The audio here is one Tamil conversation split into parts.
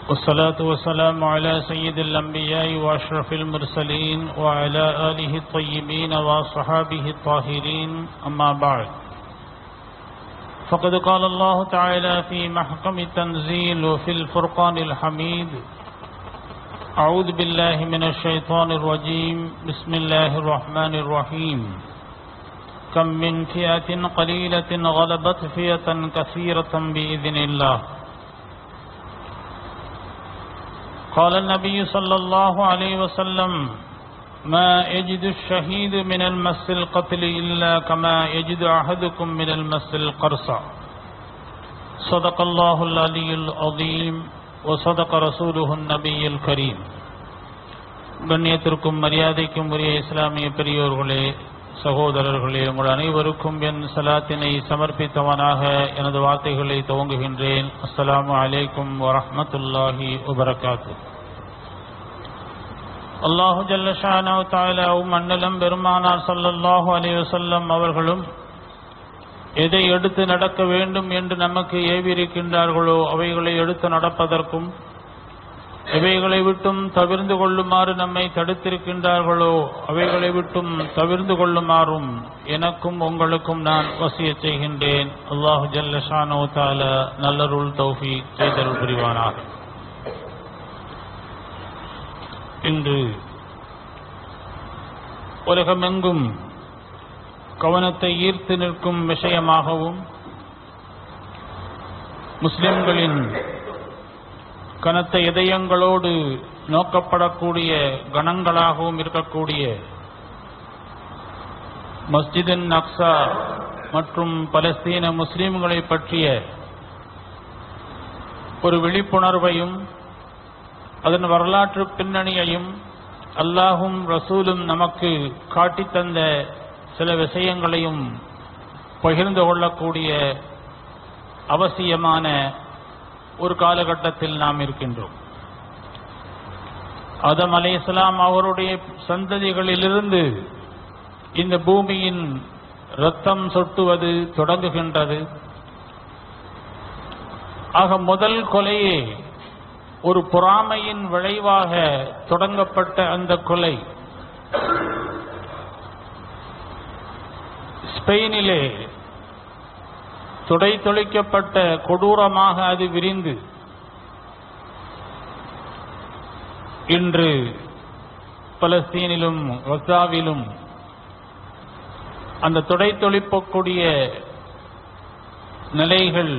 والصلاة والسلام على سيد الأنبياء وأشرف المرسلين وعلى آله الطيبين وصحابه الطاهرين أما بعد فقد قال الله تعالى في محكم التنزيل وفي الفرقان الحميد أعوذ بالله من الشيطان الرجيم بسم الله الرحمن الرحيم كم من فئة قليلة غلبت فئة كثيرة بإذن الله قال النبي صلى الله عليه وسلم ما يجد الشهيد من المس القتل إلا كما يجد أحدكم من المس القرص صدق الله العلي العظيم وصدق رسوله النبي الكريم கண்ணியத்திற்கும் மரியாதைக்கும் உரிய இஸ்லாமிய பெரியோர்களே சகோதரர்களே உங்கள் அனைவருக்கும் என் சலாத்தினை சமர்ப்பித்தவனாக எனது வார்த்தைகளை துவங்குகின்றேன் அஸ்ஸலாமு அலைக்கும் வரஹ்மத்துல்லாஹி வபரகாத்து அல்லாஹு ஜல்லஷானோ தாலாவும் அண்ணலம் பெருமானார் ஸல்லல்லாஹு அலைஹி வஸல்லம் அவர்களும் எதை எடுத்து நடக்க வேண்டும் என்று நமக்கு ஏவியிருக்கின்றார்களோ அவைகளை எடுத்து நடப்பதற்கும் எவைகளை விட்டும் தவிர்ந்து கொள்ளுமாறு நம்மை தடுத்திருக்கின்றார்களோ அவைகளை விட்டும் தவிர்ந்து கொள்ளுமாறும் எனக்கும் உங்களுக்கும் நான் வசிய செய்கின்றேன் அல்லாஹு ஜல்லஷானோ தால நல்லருள் தௌஃபி செய்தருள் புரிவானாக இன்று உலகமெங்கும் கவனத்தை ஈர்த்து நிற்கும் விஷயமாகவும் முஸ்லிம்களின் கனத்த இதயங்களோடு நோக்கப்படக்கூடிய கணங்களாகவும் இருக்கக்கூடிய மஸ்ஜிதின் நக்சா மற்றும் பலஸ்தீன முஸ்லிம்களை பற்றிய ஒரு விழிப்புணர்வையும் அதன் வரலாற்று பின்னணியையும் அல்லாஹும் ரசூலும் நமக்கு காட்டித்தந்த சில விஷயங்களையும் பகிர்ந்து கொள்ளக்கூடிய அவசியமான ஒரு காலகட்டத்தில் நாம் இருக்கின்றோம் அதம் அலை இஸ்லாம் அவருடைய சந்ததிகளிலிருந்து இந்த பூமியின் ரத்தம் சொட்டுவது தொடங்குகின்றது ஆக முதல் கொலையே ஒரு பொறாமையின் விளைவாக தொடங்கப்பட்ட அந்த கொலை ஸ்பெயினிலே துடை தொளிக்கப்பட்ட கொடூரமாக அது விரிந்து இன்று பலஸ்தீனிலும் வசாவிலும் அந்த துடை தொளிப்பக்கூடிய நிலைகள்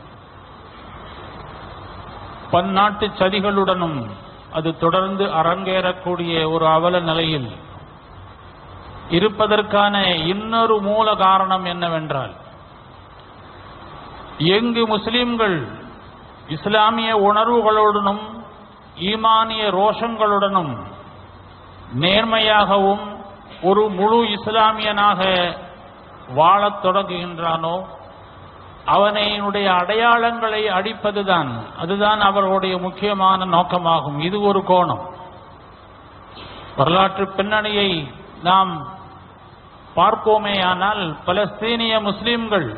பன்னாட்டு சதிகளுடனும் அது தொடர்ந்து அரங்கேறக்கூடிய ஒரு அவல நிலையில் இருப்பதற்கான இன்னொரு மூல காரணம் என்னவென்றால் எங்கு முஸ்லிம்கள் இஸ்லாமிய உணர்வுகளுடனும் ஈமானிய ரோஷங்களுடனும் நேர்மையாகவும் ஒரு முழு இஸ்லாமியனாக வாழத் தொடங்குகின்றானோ அவனையினுடைய அடையாளங்களை அடிப்பதுதான் அதுதான் அவர்களுடைய முக்கியமான நோக்கமாகும் இது ஒரு கோணம் வரலாற்று பின்னணியை நாம் பார்ப்போமேயானால் பலஸ்தீனிய முஸ்லிம்கள்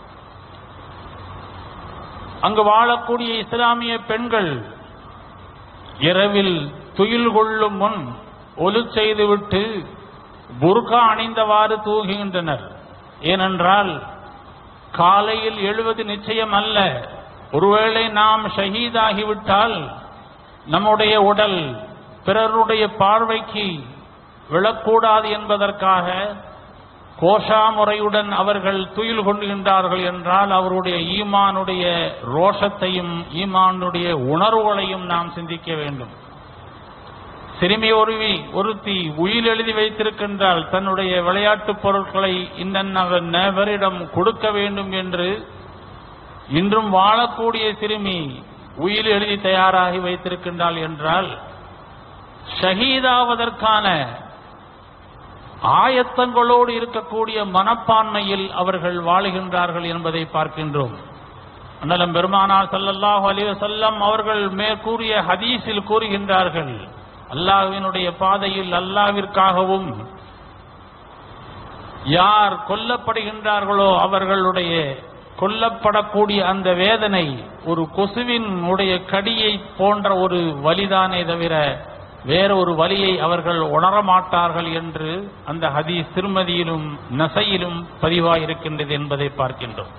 அங்கு வாழக்கூடிய இஸ்லாமிய பெண்கள் இரவில் துயில் கொள்ளும் முன் ஒலு செய்துவிட்டு புர்கா அணிந்தவாறு தூங்குகின்றனர் ஏனென்றால் காலையில் எழுவது நிச்சயம் அல்ல ஒருவேளை நாம் ஷஹீதாகிவிட்டால் நம்முடைய உடல் பிறருடைய பார்வைக்கு விழக்கூடாது என்பதற்காக கோஷா முறையுடன் அவர்கள் துயில் கொண்டுகின்றார்கள் என்றால் அவருடைய ஈமானுடைய ரோஷத்தையும் ஈமானுடைய உணர்வுகளையும் நாம் சிந்திக்க வேண்டும் சிறுமி ஒருவி ஒருத்தி உயில் எழுதி வைத்திருக்கின்றால் தன்னுடைய விளையாட்டுப் பொருட்களை இன்னவர் நபரிடம் கொடுக்க வேண்டும் என்று இன்றும் வாழக்கூடிய சிறுமி உயில் எழுதி தயாராகி வைத்திருக்கின்றாள் என்றால் ஷஹீதாவதற்கான ஆயத்தங்களோடு இருக்கக்கூடிய மனப்பான்மையில் அவர்கள் வாழுகின்றார்கள் என்பதை பார்க்கின்றோம் அண்ணலம் பெருமானார் ஸல்லல்லாஹு அலைஹி வஸல்லம் அவர்கள் மேற்கூறிய ஹதீஸில் கூறுகின்றார்கள் அல்லாஹ்வினுடைய பாதையில் அல்லாஹ்விற்காகவும் யார் கொல்லப்படுகின்றார்களோ அவர்களுடைய கொல்லப்படக்கூடிய அந்த வேதனை ஒரு கொசுவின் உடைய கடியை போன்ற ஒரு வலிதானே தவிர வேற ஒரு வலியை அவர்கள் உணரமாட்டார்கள் என்று அந்த ஹதீஸ் திருமதியிலும் நசையிலும் பதிவாயிருக்கின்றது என்பதை பார்க்கின்றோம்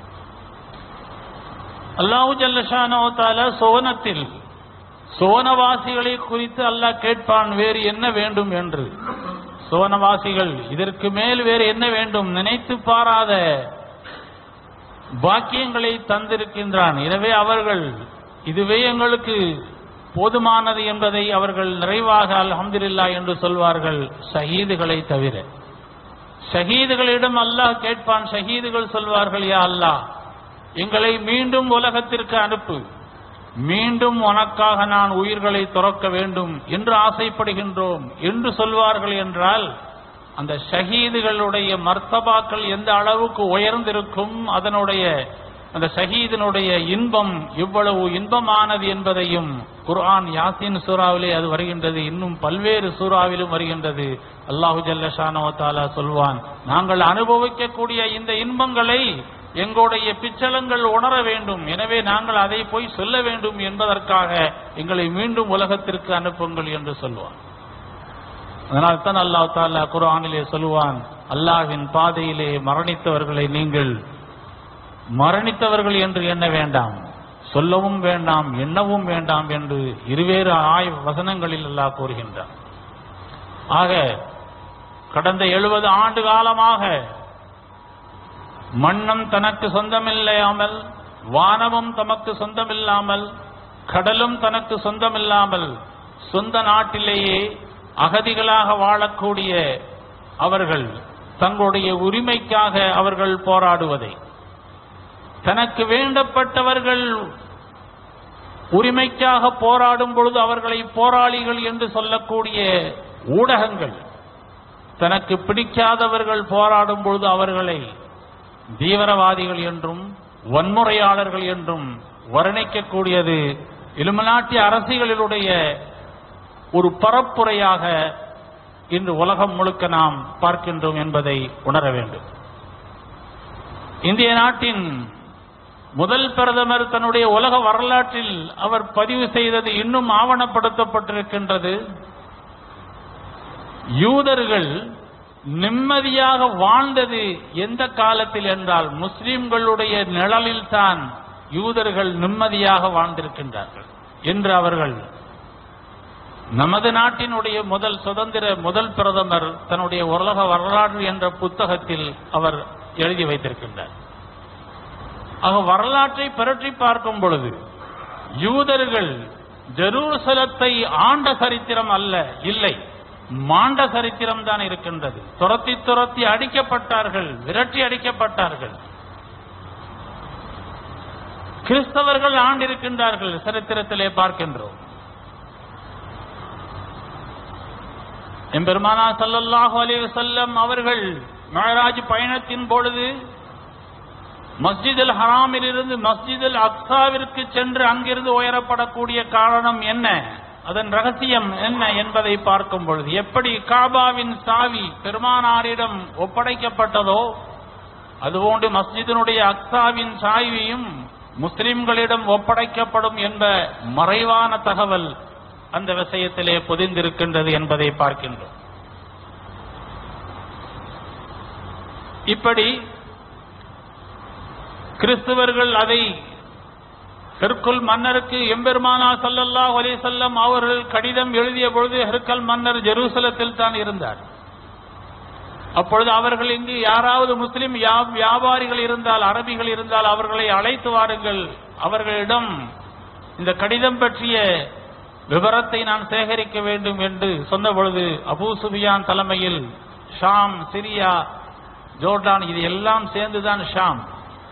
அல்லாஹு ஜல்லஷானோ தால சோனத்தில் சோனவாசிகளை குறித்து அல்லாஹ் கேட்பான் வேறு என்ன வேண்டும் என்று சோனவாசிகள் இதற்கு மேல் வேறு என்ன வேண்டும் நினைத்து பாராத பாக்கியங்களை தந்திருக்கின்றான் எனவே அவர்கள் இதுவே எங்களுக்கு போதுமானது என்பதை அவர்கள் நிறைவாக அல்ஹம்துலில்லா என்று சொல்வார்கள் ஷஹீதுகளை தவிர ஷஹீதுகளிடம் அல்லாஹ் கேட்பான் ஷஹீதுகள் சொல்வார்கள் யா அல்லாஹ் எங்களை மீண்டும் உலகத்திற்கு அனுப்பு மீண்டும் உனக்காக நான் உயிர்களை துறக்க வேண்டும் என்று ஆசைப்படுகின்றோம் என்று சொல்வார்கள் என்றால் அந்த ஷஹீதுகளுடைய மர்த்தபாக்கள் எந்த அளவுக்கு உயர்ந்திருக்கும் அதனுடைய அந்த ஷஹீதினுடைய இன்பம் இவ்வளவு இன்பமானது என்பதையும் குர்ஆன் யாசின் சூறாவிலே அது வருகின்றது இன்னும் பல்வேறு சூறாவிலும் வருகின்றது அல்லாஹு ஜல்லஷானோ தாலா சொல்வான் நாங்கள் அனுபவிக்கக்கூடிய இந்த இன்பங்களை எங்களுடைய பிச்சலங்கள் உணர வேண்டும் எனவே நாங்கள் அதை போய் சொல்ல வேண்டும் என்பதற்காக எங்களை மீண்டும் உலகத்திற்கு அனுப்புங்கள் என்று சொல்வான் அதனால் தான் அல்லாஹ் தாலா குர்ஆனிலே சொல்லுவான் அல்லாஹ்வின் பாதையிலே மரணித்தவர்களை நீங்கள் மரணித்தவர்கள் என்று எண்ண வேண்டாம் சொல்லவும் வேண்டாம் எண்ணவும் வேண்டாம் என்று இருவேறு ஆய் வசனங்களில் அல்லாஹ் கூறுகின்றான் ஆக கடந்த எழுபது ஆண்டு காலமாக மண்ணும் தனக்கு சொந்தமில்லாமல் வானமும் தமக்கு சொந்தமில்லாமல் கடலும் தனக்கு சொந்தமில்லாமல் சொந்த நாட்டிலேயே அகதிகளாக வாழக்கூடிய அவர்கள் தங்களுடைய உரிமைக்காக அவர்கள் போராடுவதை தனக்கு வேண்டப்பட்டவர்கள் உரிமைக்காக போராடும் பொழுது அவர்களை போராளிகள் என்று சொல்லக்கூடிய ஊடகங்கள் தனக்கு பிடிக்காதவர்கள் போராடும் பொழுது அவர்களை தீவிரவாதிகள் என்றும் வன்முறையாளர்கள் என்றும் வர்ணிக்கக்கூடியது இலுமநாட்டி அரசியலினுடைய ஒரு பரப்புரையாக இன்று உலகம் முழுக்க நாம் பார்க்கின்றோம் என்பதை உணர வேண்டும் இந்திய நாட்டின் முதல் பிரதமர் தன்னுடைய உலக வரலாற்றில் அவர் பதிவு செய்தது இன்னும் ஆவணப்படுத்தப்பட்டிருக்கின்றது யூதர்கள் நிம்மதியாக வாழ்ந்தது எந்த காலத்தில் என்றால் முஸ்லிம்களுடைய நிழலில் தான் யூதர்கள் நிம்மதியாக வாழ்ந்திருக்கின்றார்கள் என்று அவர்கள் நமது நாட்டினுடைய முதல் சுதந்திர முதல் பிரதமர் தன்னுடைய உலக வரலாறு என்ற புத்தகத்தில் அவர் எழுதி வைத்திருக்கின்றார் ஆக வரலாற்றை புரட்டி பார்க்கும் பொழுது யூதர்கள் ஜெருசலத்தை ஆண்ட சரித்திரம் அல்ல இல்லை மாண்ட சரித்திரம் தான் இருக்கின்றது துரத்தி துரத்தி அடிக்கப்பட்டார்கள் விரட்டி அடிக்கப்பட்டார்கள் கிறிஸ்தவர்கள் ஆண்டிருக்கின்றார்கள் சரித்திரத்திலே பார்க்கின்றோம் எம்பெருமானா சல்லல்லாஹு அலைஹி வஸல்லம் அவர்கள் மஹராஜ் பயணத்தின் பொழுது மஸ்ஜித் அல் ஹராமிலிருந்து மஸ்ஜித் அல் அக்ஸாவிற்கு சென்று அங்கிருந்து உயரப்படக்கூடிய காரணம் என்ன அதன் ரகசியம் என்ன என்பதை பார்க்கும் பொழுது எப்படி காபாவின் சாவி பெருமானாரிடம் ஒப்படைக்கப்பட்டதோ அதுபோன்று மஸ்ஜிதினுடைய அக்ஸாவின் சாவியும் முஸ்லிம்களிடம் ஒப்படைக்கப்படும் என்ப மறைவான தகவல் அந்த விஷயத்திலே பொதிந்திருக்கின்றது என்பதை பார்க்கின்றோம் இப்படி கிறிஸ்தவர்கள் அதை ஹெர்குல் மன்னருக்கு எம்பெருமானா சல்லல்லாஹு அலைஹி வஸல்லம் அவர்கள் கடிதம் எழுதிய பொழுது ஹெர்கல் மன்னர் ஜெருசலத்தில் தான் இருந்தார் அப்பொழுது அவர்கள் இங்கு யாராவது முஸ்லிம் யா- வியாபாரிகள் இருந்தால் அரபிகள் இருந்தால் அவர்களை அழைத்து வாருங்கள் அவர்களிடம் இந்த கடிதம் பற்றிய விவரத்தை நான் சேகரிக்க வேண்டும் என்று சொன்ன பொழுது அபூ சுபியான் தலைமையில் ஷாம் சிரியா ஜோர்டான் இது எல்லாம் சேர்ந்துதான் ஷாம்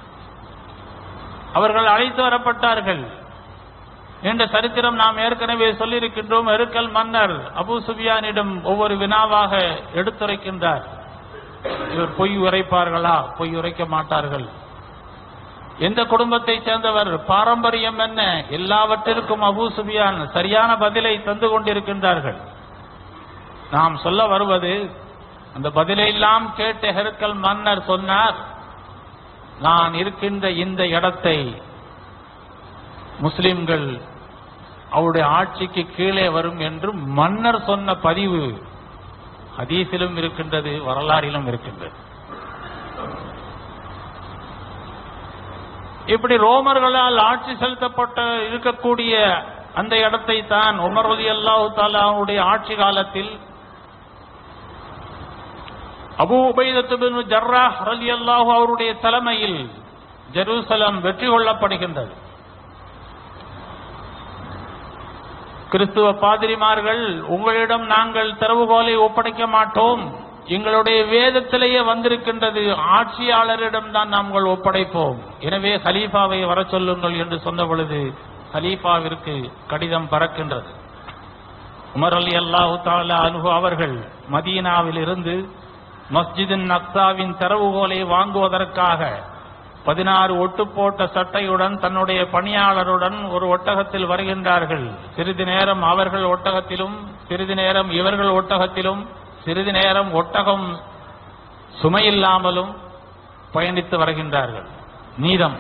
அவர்கள் அழைத்து வரப்பட்டார்கள் என்ற சரித்திரம் நாம் ஏற்கனவே சொல்லியிருக்கின்றோம் எருக்கல் மன்னர் அபூ சுபியானிடம் ஒவ்வொரு வினாவாக எடுத்துரைக்கின்றார் இவர் பொய் உரைப்பார்களா பொய் உரைக்க மாட்டார்கள் எந்த குடும்பத்தைச் சேர்ந்தவர் பாரம்பரியம் என்ன எல்லாவற்றிற்கும் அபூ சுபியான் சரியான பதிலை தந்து கொண்டிருக்கின்றார்கள் நாம் சொல்ல வருவது அந்த பதிலை எல்லாம் கேட்ட ஹெருக்கல் மன்னர் சொன்னார் நான் இருக்கின்ற இந்த இடத்தை முஸ்லிம்கள் அவருடைய ஆட்சிக்கு கீழே வரும் என்று மன்னர் சொன்ன பதிவு ஹதீஸிலும் இருக்கின்றது வரலாறிலும் இருக்கின்றது இப்படி ரோமர்களால் ஆட்சி செலுத்தப்பட்ட இருக்கக்கூடிய அந்த இடத்தை தான் உமர் அலி அல்லாஹு தாலாவுடைய ஆட்சி காலத்தில் அபு உபைதத்து பின் ஜர்ராஹ் ரலி அல்லாஹு அவருடைய தலைமையில் ஜெருசலம் வெற்றி கொள்ளப்படுகின்றது கிறிஸ்துவ பாதிரிமார்கள் உங்களிடம் நாங்கள் திறவுகோலை ஒப்படைக்க மாட்டோம் எங்களுடைய வேதத்திலேயே வந்திருக்கின்றது ஆட்சியாளரிடம் தான் நாங்கள் ஒப்படைப்போம் எனவே ஹலீஃபாவை வர சொல்லுங்கள் என்று சொன்ன பொழுது ஹலீஃபாவிற்கு கடிதம் பறக்கின்றது உமர் அலி அல்லாஹு தாலா அனுகு அவர்கள் மதீனாவில் இருந்து மஸ்ஜிதின் நக்சாவின் திறவுகோலை வாங்குவதற்காக பதினாறு ஒட்டு போட்ட சட்டையுடன் தன்னுடைய பணியாளருடன் ஒரு ஒட்டகத்தில் வருகின்றார்கள் சிறிது நேரம் அவர்கள் ஒட்டகத்திலும் சிறிது நேரம் இவர்கள் ஒட்டகத்திலும் சிறிது நேரம் ஒட்டகம் சுமையில்லாமலும் பயணித்து வருகின்றார்கள் நீதம்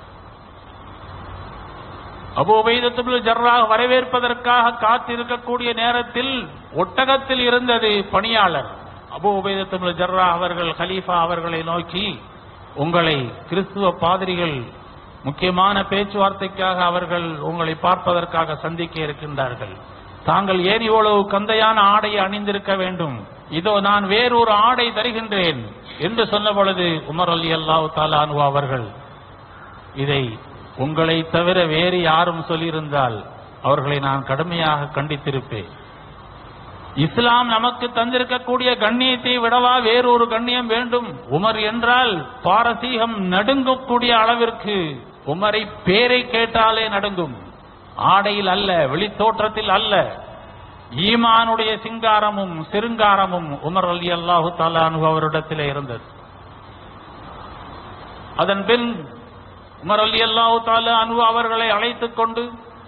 அபு உபைதத்துபுல் ஜர்ரா வரவேற்பதற்காக காத்திருக்கக்கூடிய நேரத்தில் ஒட்டகத்தில் இருந்தது பணியாளர் அபு உபைதத்துபுல் ஜர்ரா அவர்கள் ஹலீஃபா அவர்களை நோக்கி உங்களை கிறிஸ்துவ பாதிரிகள் முக்கியமான பேச்சுவார்த்தைக்காக அவர்கள் உங்களை பார்ப்பதற்காக சந்திக்க இருக்கின்றார்கள் தாங்கள் ஏன் இவ்வளவு கந்தையான ஆடையை அணிந்திருக்க வேண்டும் இதோ நான் வேறொரு ஆடை தருகின்றேன் என்று சொன்ன பொழுது உமர் அலி அல்லாஹு தாலானு அவர்கள் இதை உங்களை தவிர வேறு யாரும் சொல்லியிருந்தால் அவர்களை நான் கடுமையாக கண்டித்திருப்பேன் இஸ்லாம் நமக்கு தந்திருக்கக்கூடிய கண்ணியத்தை விடவா வேறொரு கண்ணியம் வேண்டும் உமர் என்றால் பாரசீகம் நடுங்கக்கூடிய அளவிற்கு உமரை பேரை கேட்டாலே நடுங்கும் ஆடையில் அல்ல வெளித்தோற்றத்தில் அல்ல ஈமானுடைய சிங்காரமும் சிருங்காரமும் உமர் அலி அல்லாஹு தாலானு அவரிடத்திலே இருந்தது அதன் பின் உமர் அலி அல்லாஹு தாலா அனு அவர்களை அழைத்துக் கொண்டு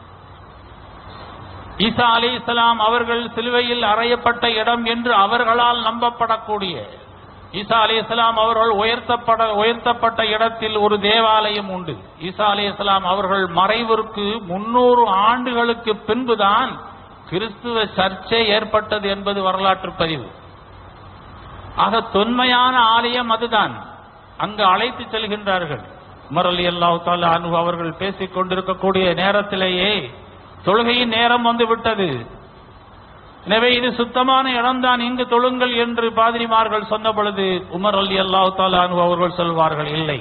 ஈசா அலி இஸ்லாம் அவர்கள் சிலுவையில் அறையப்பட்ட இடம் என்று அவர்களால் நம்பப்படக்கூடிய ஈசா அலி இஸ்லாம் அவர்கள் உயர்த்தப்பட உயர்த்தப்பட்ட இடத்தில் ஒரு தேவாலயம் உண்டு ஈசா அலி இஸ்லாம் அவர்கள் மறைவிற்கு முன்னூறு ஆண்டுகளுக்கு பின்புதான் கிறிஸ்துவ சர்ச்சை ஏற்பட்டது என்பது வரலாற்று பதிவு ஆக தொன்மையான ஆலயம் அதுதான் அங்கு அழைத்து செல்கின்றார்கள் உமர் அலி அல்லாஹு தாலா அனு அவர்கள் பேசிக் கொண்டிருக்கக்கூடிய நேரத்திலேயே தொழுகையின் நேரம் வந்து விட்டது எனவே இது சுத்தமான இடம்தான் இங்கு தொழுங்கள் என்று பாதிரிமார்கள் சொன்ன பொழுது உமர் அலி அல்லாஹு தாலா அனு அவர்கள் சொல்வார்கள் இல்லை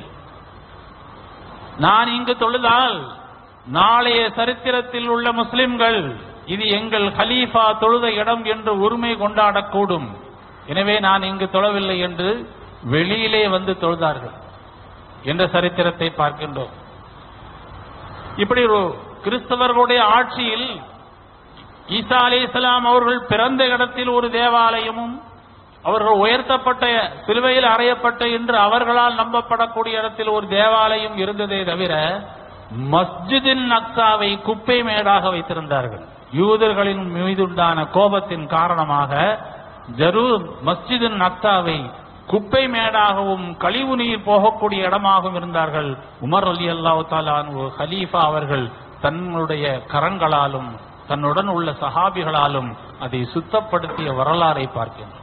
நான் இங்கு தொழுதால் நாளைய சரித்திரத்தில் உள்ள முஸ்லிம்கள் இது எங்கள் ஹலீஃபா தொழுத இடம் என்று உரிமை கொண்டாடக்கூடும் எனவே நான் இங்கு தொழவில்லை என்று வெளியிலே வந்து தொழுதார்கள் என்ற சரித்திரத்தை பார்க்கின்றோம் இப்படி ஒரு கிறிஸ்தவர்களுடைய ஆட்சியில் ஈசா அலி இஸ்லாம் அவர்கள் பிறந்த இடத்தில் ஒரு தேவாலயமும் அவர்கள் உயர்த்தப்பட்ட சிலுவையில் அறையப்பட்ட என்று அவர்களால் நம்பப்படக்கூடிய இடத்தில் ஒரு தேவாலயம் இருந்ததே தவிர மஸ்ஜிதின் நக்சாவை குப்பை மேடாக வைத்திருந்தார்கள் யூதர்களின் மீதுண்டான கோபத்தின் காரணமாக ஜரூர் மஸ்ஜிதின் நக்சாவை குப்பை மேடாகவும் கழிவு நீர் போகக்கூடிய இடமாகவும் இருந்தார்கள் உமர் அலி அல்லாஹு தாலான் ஹலீஃபா அவர்கள் தன்னுடைய கரங்களாலும் தன்னுடன் உள்ள சஹாபிகளாலும் அதை சுத்தப்படுத்திய வரலாறை பார்க்கின்றோம்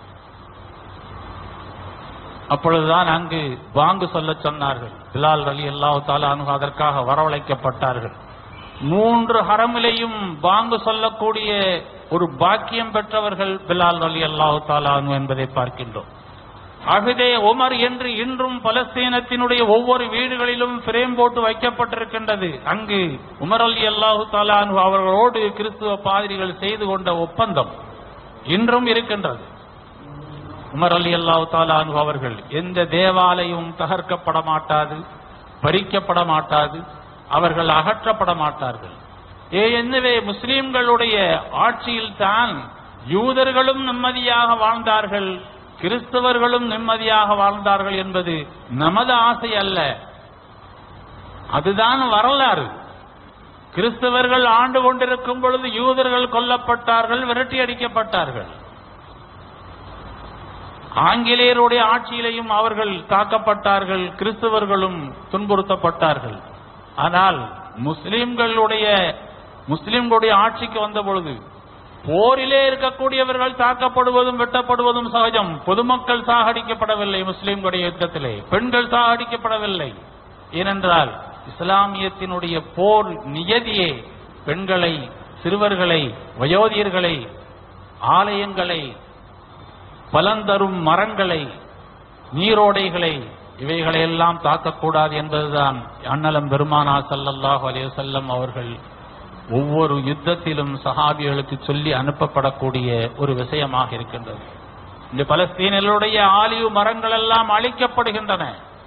அப்பொழுதுதான் அங்கு பாங்கு சொல்ல சொன்னார்கள் பிலால் அலி அல்லாஹு தாலானு அதற்காக வரவழைக்கப்பட்டார்கள் மூன்று ஹரமிலையும் பாங்கு சொல்லக்கூடிய ஒரு பாக்கியம் பெற்றவர்கள் பிலால் அலி அல்லாஹு தாலானு என்பதை பார்க்கின்றோம் அகுதே உமர் என்று இன்றும் பலஸ்தீனத்தினுடைய ஒவ்வொரு வீடுகளிலும் பிரேம் போட்டு வைக்கப்பட்டிருக்கின்றது அங்கு உமர் அலி அல்லாஹு தாலானு அவர்களோடு கிறிஸ்துவ பாதிரிகள் செய்து கொண்ட ஒப்பந்தம் இன்றும் இருக்கின்றது உமர் அலி அல்லாஹு தாலானு அவர்கள் எந்த தேவாலயமும் தகர்க்கப்பட மாட்டாது பறிக்கப்பட மாட்டாது அவர்கள் அகற்றப்பட மாட்டார்கள் ஏ எனவே முஸ்லிம்களுடைய ஆட்சியில் தான் யூதர்களும் நிம்மதியாக வாழ்ந்தார்கள் கிறிஸ்தவர்களும் நிம்மதியாக வாழ்ந்தார்கள் என்பது நமது ஆசை அல்ல அதுதான் வரலாறு கிறிஸ்தவர்கள் ஆண்டு கொண்டிருக்கும் பொழுது யூதர்கள் கொல்லப்பட்டார்கள் விரட்டி அடிக்கப்பட்டார்கள் ஆங்கிலேயருடைய ஆட்சியிலையும் அவர்கள் தாக்கப்பட்டார்கள் கிறிஸ்தவர்களும் துன்புறுத்தப்பட்டார்கள் ஆனால் முஸ்லிம்களுடைய முஸ்லிம்களுடைய ஆட்சிக்கு வந்த பொழுது போரிலே இருக்கக்கூடியவர்கள் தாக்கப்படுவதும் வெட்டப்படுவதும் சகஜம் பொதுமக்கள் சாகடிக்கப்படவில்லை முஸ்லிம்களுடைய யுத்தத்திலே பெண்கள் சாகடிக்கப்படவில்லை ஏனென்றால் இஸ்லாமியத்தினுடைய போர் நியதியே பெண்களை சிறுவர்களை வயோதியர்களை ஆலயங்களை பலந்தரும் மரங்களை நீரோடைகளை இவைகளை எல்லாம் தாக்கக்கூடாது என்பதுதான் அண்ணலம் பெருமானா ஸல்லல்லாஹு அலைஹி வஸல்லம் அவர்கள் ஒவ்வொரு யுத்தத்திலும் சஹாபிகளுக்கு சொல்லி அனுப்பப்படக்கூடிய ஒரு விஷயமாக இருக்கின்றது இந்த பலஸ்தீனர்களுடைய ஆலிவ் மரங்கள் எல்லாம் அழிக்கப்படுகின்றன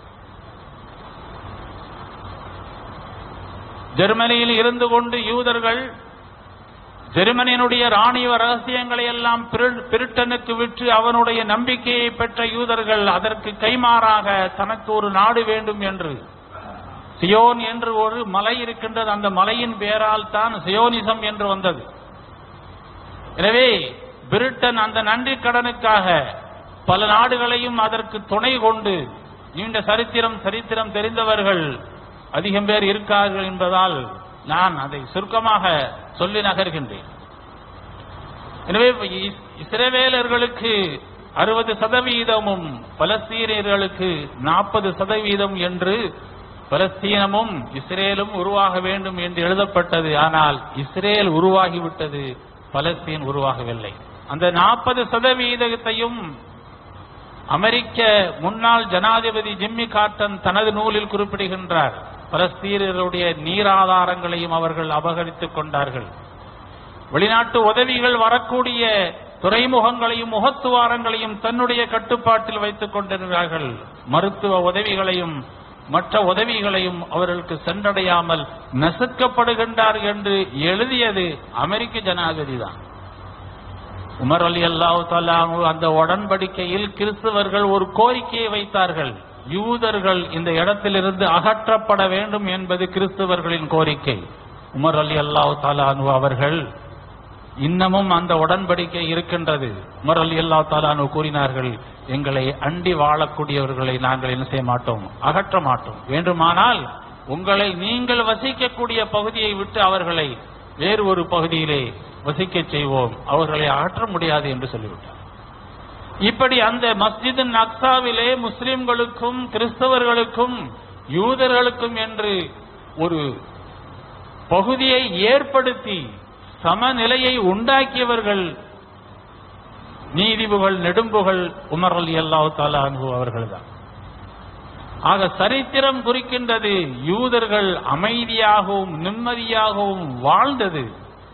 ஜெர்மனியில் இருந்து கொண்டு யூதர்கள் ஜெர்மனியினுடைய ராணுவ ரகசியங்களை எல்லாம் பிரி- பிரிட்டனுக்கு விற்று அவனுடைய நம்பிக்கையை பெற்ற யூதர்கள் அதற்கு கைமாறாக தனக்கு ஒரு நாடு வேண்டும் என்று சியோன் என்று ஒரு மலை இருக்கின்றது அந்த மலையின் பேரால் தான் சியோனிசம் என்று வந்தது எனவே பிரிட்டன் அந்த நன்றி கடனுக்காக பல நாடுகளையும் அதற்கு துணை கொண்டு நீண்ட சரித்திரம் சரித்திரம் தெரிந்தவர்கள் அதிகம் பேர் இருக்கார்கள் என்பதால் நான் அதை சுருக்கமாக சொல்லி நகர்கின்றேன் எனவே இஸ்- இஸ்ரவேலர்களுக்கு அறுபது சதவீதமும் பலஸ்தீனியர்களுக்கு நாற்பது சதவீதம் என்று பலஸ்தீனமும் இஸ்ரேலும் உருவாக வேண்டும் என்று எழுதப்பட்டது ஆனால் இஸ்ரேல் உருவாகிவிட்டது பலஸ்தீன் உருவாகவில்லை அந்த நாற்பது சதவீதத்தையும் அமெரிக்க முன்னாள் ஜனாதிபதி ஜிம்மி கார்டன் தனது நூலில் குறிப்பிடுகின்றார் பலஸ்தீனருடைய நீராதாரங்களையும் அவர்கள் அபகரித்துக் கொண்டார்கள் வெளிநாட்டு உதவிகள் வரக்கூடிய துறைமுகங்களையும் முகத்துவாரங்களையும் தன்னுடைய கட்டுப்பாட்டில் வைத்துக் கொண்டிருந்தார்கள் மருத்துவ உதவிகளையும் மற்ற உதவிகளையும் அவர்களுக்கு சென்றடையாமல் நசுக்கப்படுகின்றார் என்று எழுதியது அமெரிக்க ஜனாதிபதி தான் உமர் அலி அல்லாஹு அந்த உடன்படிக்கையில் கிறிஸ்தவர்கள் ஒரு கோரிக்கையை வைத்தார்கள் யூதர்கள் இந்த இடத்திலிருந்து அகற்றப்பட வேண்டும் என்பது கிறிஸ்தவர்களின் கோரிக்கை உமர் அலி அல்லாஹு தாலானு அவர்கள் இன்னமும் அந்த உடன்படிக்கை இருக்கின்றது உமர் அலி அல்லா தாலானு கூறினார்கள் எங்களை அண்டி வாழக்கூடியவர்களை நாங்கள் என்ன செய்ய மாட்டோம் அகற்ற மாட்டோம் வேண்டுமானால் உங்களை நீங்கள் வசிக்கக்கூடிய பகுதியை விட்டு அவர்களை வேறு ஒரு பகுதியிலே வசிக்கச் செய்வோம் அவர்களை அகற்ற முடியாது என்று சொல்லிவிட்டார் இப்படி அந்த மஸ்ஜித் அக்சாவிலே முஸ்லிம்களுக்கும் கிறிஸ்தவர்களுக்கும் யூதர்களுக்கும் என்று ஒரு பகுதியை ஏற்படுத்தி சமநிலையை உண்டாக்கியவர்கள் நீதிபுகள் நெடும்புகள் உமர் அலி அல்லாஹு தாலா அன்பு அவர்கள்தான் ஆக சரித்திரம் குறிக்கின்றது யூதர்கள் அமைதியாகவும் நிம்மதியாகவும் வாழ்ந்தது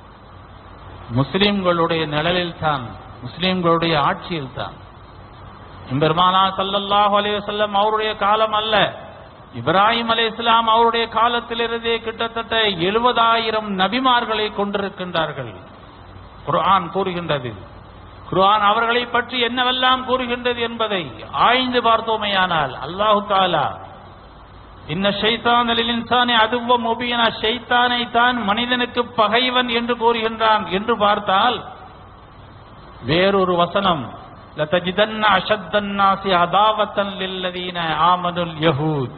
முஸ்லிம்களுடைய நிழலில் தான் முஸ்லிம்களுடைய ஆட்சியில் தான் பெருமானா ஸல்லல்லாஹு அலைஹி வஸல்லம் அவருடைய காலம் அல்ல இப்ராஹிம் அலை இஸ்லாம் அவருடைய காலத்திலிருந்தே கிட்டத்தட்ட எழுபதாயிரம் நபிமார்களை கொண்டிருக்கின்றார்கள் குர்ஆன் கூறுகின்றது குர்ஆன் அவர்களை பற்றி என்னவெல்லாம் கூறுகின்றது என்பதை ஆய்ந்து பார்த்தோமேயானால் அல்லாஹு தாலா இன்ன ஷைத்தான் இன்சானே அதுவ முபியன ஷைத்தானை தான் மனிதனுக்கு பகைவன் என்று கூறுகின்றான் என்று பார்த்தால் வேறொரு வசனம் லதஜிதன்ன அஷத்தன்னாசி அதாவத்தன் லில்லதீன ஆமனுல் யஹூத்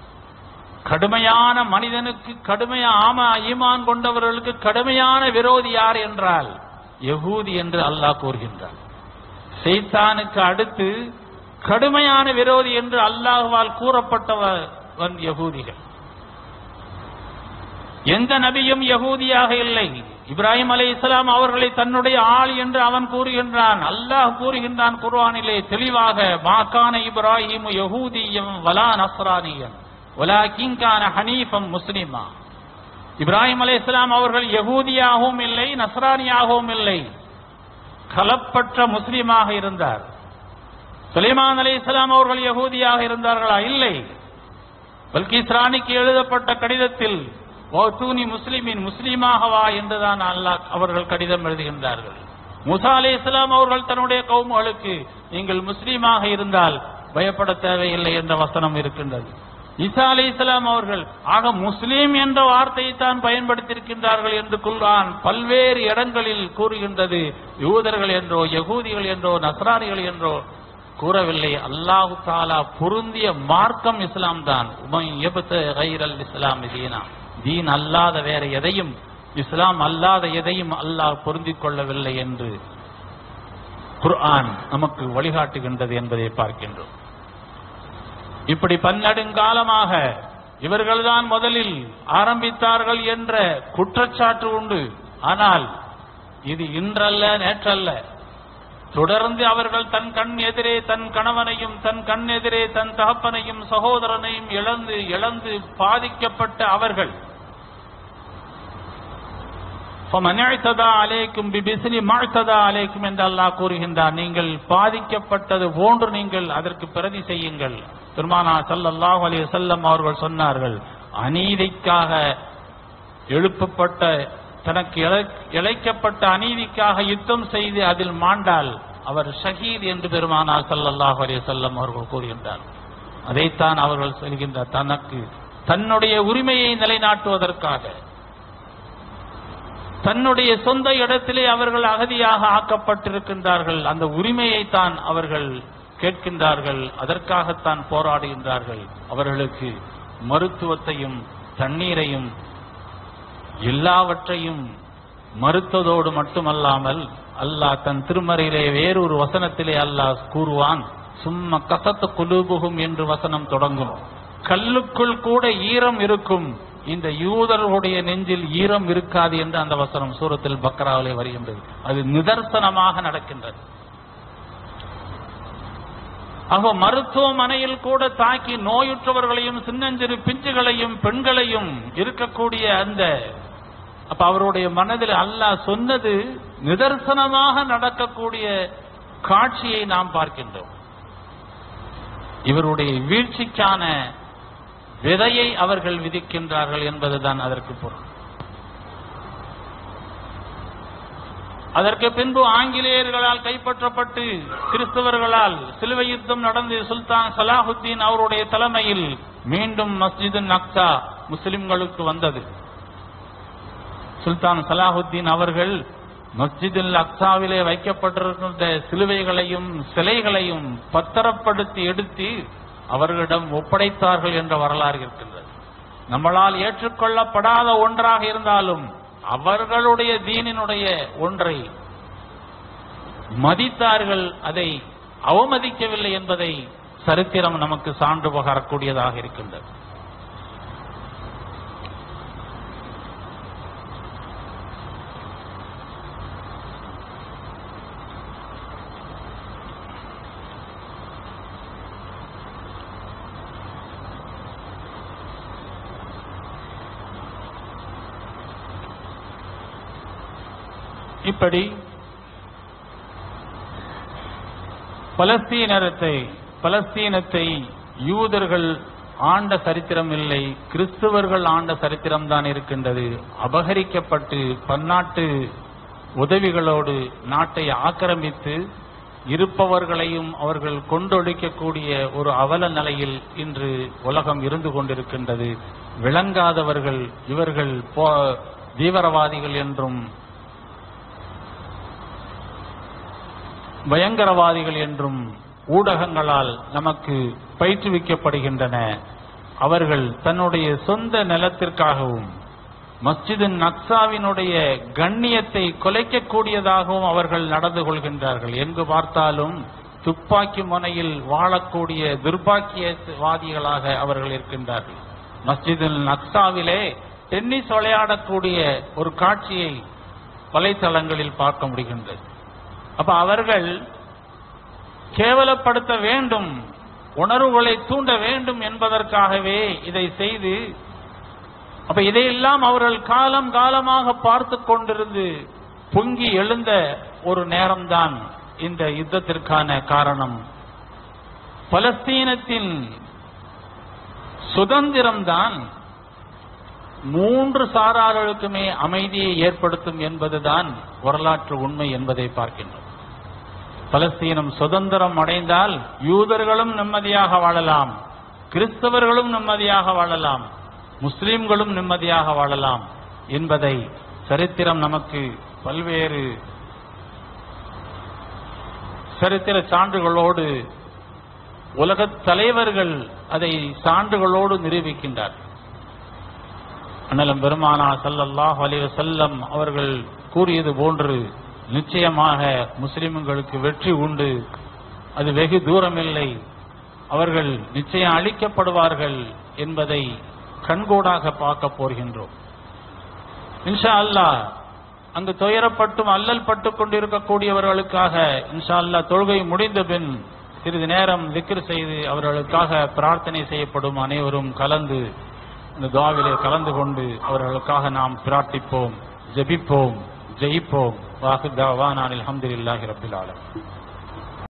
கடுமையான மனிதனுக்கு கடுமையா ஆமா ஈமான் கொண்டவர்களுக்கு கடுமையான விரோதி யார் என்றால் யஹூதி என்று அல்லாஹ் கூறுகின்றார் சைத்தானுக்கு அடுத்து கடுமையான விரோதி என்று அல்லாஹ்வால் கூறப்பட்டவன் யகூதிகள் எந்த நபியும் யகூதியாக இல்லை இப்ராஹிம் அலை இஸ்லாம் அவர்களை தன்னுடைய ஆள் என்று அவன் கூறுகின்றான் அல்லாஹ் கூறுகின்றான் குர்ஆனிலே தெளிவாக மாக்கான இப்ராஹிம் யகூதியம் வலா நஸ்ரானியன் வலா கிங்கான ஹனீஃபம் முஸ்லிமா இப்ராஹிம் அலை இஸ்லாம் அவர்கள் யகூதியாகவும் இல்லை நஸ்ரானியாகவும் இல்லை கலப்பற்ற முஸ்லிமாக இருந்தார் சுலைமான் அலை இஸ்லாம் அவர்கள் யகூதியாக இருந்தார்களா இல்லை பல்கிஸ் ராணிக்கு எழுதப்பட்ட கடிதத்தில் ஓ தூணி முஸ்லிமின் முஸ்லீமாக வா என்றுதான் அல்லாஹ் அவர்கள் கடிதம் எழுதுகின்றார்கள் முசா அலை இஸ்லாம் அவர்கள் தன்னுடைய கவுமுகளுக்கு நீங்கள் முஸ்லீமாக இருந்தால் பயப்பட தேவையில்லை என்ற வசனம் இருக்கின்றது ஈசா அலை இஸ்லாம் அவர்கள் ஆக முஸ்லீம் என்ற வார்த்தையை தான் பயன்படுத்தியிருக்கின்றார்கள் என்று குல்ஆன் பல்வேறு இடங்களில் கூறுகின்றது யூதர்கள் என்றோ யகூதிகள் என்றோ நஸ்ரானிகள் என்றோ கூறவில்லை அல்லாஹு தாலா பொருந்திய மார்க்கம் இஸ்லாம் தான் கைரல் இஸ்லாம் தீனா தீன் அல்லாத வேற எதையும் இஸ்லாம் அல்லாத எதையும் அல்லாஹ் பொருந்திக் கொள்ளவில்லை என்று குர்ஆன் நமக்கு வழிகாட்டுகின்றது என்பதை பார்க்கின்றோம் இப்படி பன்னெடுங்காலமாக இவர்கள்தான் முதலில் ஆரம்பித்தார்கள் என்ற குற்றச்சாட்டு உண்டு ஆனால் இது இன்றல்ல நேற்றல்ல தொடர்ந்து அவர்கள் தன் கண் எதிரே தன் கணவனையும் தன் கண் எதிரே தன் தகப்பனையும் சகோதரனையும் இழந்து இழந்து பாதிக்கப்பட்ட அவர்கள் அலேக்கும் பிபிசினி மாழ்த்ததா அலேக்கும் என்று அல்லாஹ் கூறுகின்றார் நீங்கள் பாதிக்கப்பட்டது போன்று நீங்கள் அதற்கு பிரதி செய்யுங்கள் பெருமானா சல்லல்லாஹு அலைஹி வஸல்லம் அவர்கள் சொன்னார்கள் அநீதிக்காக எழுப்பப்பட்ட தனக்கு இழை- இழைக்கப்பட்ட அநீதிக்காக யுத்தம் செய்து அதில் மாண்டால் அவர் ஷஹீத் என்று பெருமானார் ஸல்லல்லாஹு அலைஹி வஸல்லம் அவர்கள் கூறுகின்றார் அதைத்தான் அவர்கள் சொல்கின்றார் தனக்கு தன்னுடைய உரிமையை நிலைநாட்டுவதற்காக தன்னுடைய சொந்த இடத்திலே அவர்கள் அகதியாக ஆக்கப்பட்டிருக்கின்றார்கள் அந்த உரிமையை தான் அவர்கள் கேட்கின்றார்கள் அதற்காகத்தான் போராடுகின்றார்கள் அவர்களுக்கு மருத்துவத்தையும் தண்ணீரையும் எல்லாவற்றையும் மறுத்ததோடு மட்டுமல்லாமல் அல்லாஹ் தன் திருமறையிலே வேறொரு வசனத்திலே அல்லாஹ் கூறுவான் சும்மா கசத்து குலூபுகும் என்று வசனம் தொடங்கும் கல்லுக்குள் கூட ஈரம் இருக்கும் இந்த யூதர்களுடைய நெஞ்சில் ஈரம் இருக்காது என்று அந்த வசனம் சூரத்தில் பக்ராவிலே வருகின்றது அது நிதர்சனமாக நடக்கின்றது ஆக மருத்துவமனையில் கூட தாக்கி நோயுற்றவர்களையும் சின்னஞ்சிறு பிஞ்சுகளையும் பெண்களையும் இருக்கக்கூடிய அந்த அப்ப அவருடைய மனதில் அல்லாஹ் சொன்னது நிதர்சனமாக நடக்கக்கூடிய காட்சியை நாம் பார்க்கின்றோம் இவருடைய வீழ்ச்சிக்கான விதையை அவர்கள் விதிக்கின்றார்கள் என்பதுதான் அதற்கு பொருள் அதற்கு பின்பு ஆங்கிலேயர்களால் கைப்பற்றப்பட்டு கிறிஸ்தவர்களால் சிலுவை யுத்தம் நடந்து சுல்தான் சலாஹுத்தீன் அவருடைய தலைமையில் மீண்டும் மஸ்ஜிது நக்சா முஸ்லிம்களுக்கு வந்தது சுல்தான் சலாஹுத்தீன் அவர்கள் மஸ்ஜிதுல் அக்சாவிலே வைக்கப்பட்டிருக்கின்ற சிலுவைகளையும் சிலைகளையும் பத்திரப்படுத்தி எடுத்து அவர்களிடம் ஒப்படைத்தார்கள் என்ற வரலாறு இருக்கின்றது நம்மளால் ஏற்றுக்கொள்ளப்படாத ஒன்றாக இருந்தாலும் அவர்களுடைய தீனினுடைய ஒன்றை மதித்தார்கள் அதை அவமதிக்கவில்லை என்பதை சரித்திரம் நமக்கு சான்று பகரக்கூடியதாக இருக்கின்றது இப்படி பலஸ்தீனத்தை பலஸ்தீனத்தை யூதர்கள் ஆண்ட சரித்திரம் இல்லை கிறிஸ்துவர்கள் ஆண்ட சரித்திரம் தான் இருக்கின்றது அபகரிக்கப்பட்டு பன்னாட்டு உதவிகளோடு நாட்டை ஆக்கிரமித்து இருப்பவர்களையும் அவர்கள் கொண்டொழிக்கக்கூடிய ஒரு அவல நிலையில் இன்று உலகம் இருந்து கொண்டிருக்கின்றது விளங்காதவர்கள் இவர்கள் போ தீவிரவாதிகள் என்றும் பயங்கரவாதிகள் என்றும் ஊடகங்களால் நமக்கு பயிற்றுவிக்கப்படுகின்றன அவர்கள் தன்னுடைய சொந்த நிலத்திற்காகவும் மஸ்ஜிதின் நக்சாவினுடைய கண்ணியத்தை குலைக்கக்கூடியதாகவும் அவர்கள் நடந்து கொள்கின்றார்கள் எங்கு பார்த்தாலும் துப்பாக்கி முனையில் வாழக்கூடிய துர்பாக்கியவாதிகளாக அவர்கள் இருக்கின்றார்கள் மஸ்ஜிதில் நக்சாவிலே டென்னிஸ் விளையாடக்கூடிய ஒரு காட்சியை வலைத்தளங்களில் பார்க்க முடிகின்றது அப்ப அவர்கள் கேவலப்படுத்த வேண்டும் உணர்வுகளை தூண்ட வேண்டும் என்பதற்காகவே இதை செய்து அப்ப இதையெல்லாம் அவர்கள் காலம் காலமாக பார்த்து கொண்டிருந்து பொங்கி எழுந்த ஒரு நேரம்தான் இந்த யுத்தத்திற்கான காரணம் பலஸ்தீனத்தின் சுதந்திரம்தான் மூன்று சாரார்களுக்குமே அமைதியை ஏற்படுத்தும் என்பதுதான் வரலாற்று உண்மை என்பதை பார்க்கின்றோம் பலஸ்தீனம் சுதந்திரம் அடைந்தால் யூதர்களும் நிம்மதியாக வாழலாம் கிறிஸ்தவர்களும் நிம்மதியாக வாழலாம் முஸ்லிம்களும் நிம்மதியாக வாழலாம் என்பதை சரித்திரம் நமக்கு பல்வேறு சரித்திர சான்றுகளோடு உலகத் தலைவர்கள் அதை சான்றுகளோடு நிரூபிக்கின்றார் அண்ணலம் பெருமானா ஸல்லல்லாஹு அலைஹி வஸல்லம் அவர்கள் கூறியது போன்று நிச்சயமாக முஸ்லிம்களுக்கு வெற்றி உண்டு அது வெகு தூரமில்லை அவர்கள் நிச்சயம் அழிக்கப்படுவார்கள் என்பதை கண்கூடாக பார்க்க போகின்றோம் இன்ஷா அல்லாஹ் அங்கு துயரப்பட்டும் அல்லல் பட்டுக் கொண்டிருக்கக்கூடியவர்களுக்காக இன்ஷா அல்லாஹ் தொழுகை முடிந்த பின் சிறிது நேரம் திக்ர் செய்து அவர்களுக்காக பிரார்த்தனை செய்யப்படும் அனைவரும் கலந்து இந்த துவாவிலே கலந்து கொண்டு அவர்களுக்காக நாம் பிரார்த்திப்போம் ஜெபிப்போம் ஜெயிப்போம் வாஹு தாவானான் அல்ஹம்துலில்லாஹி ரப்பில் ஆலமீன்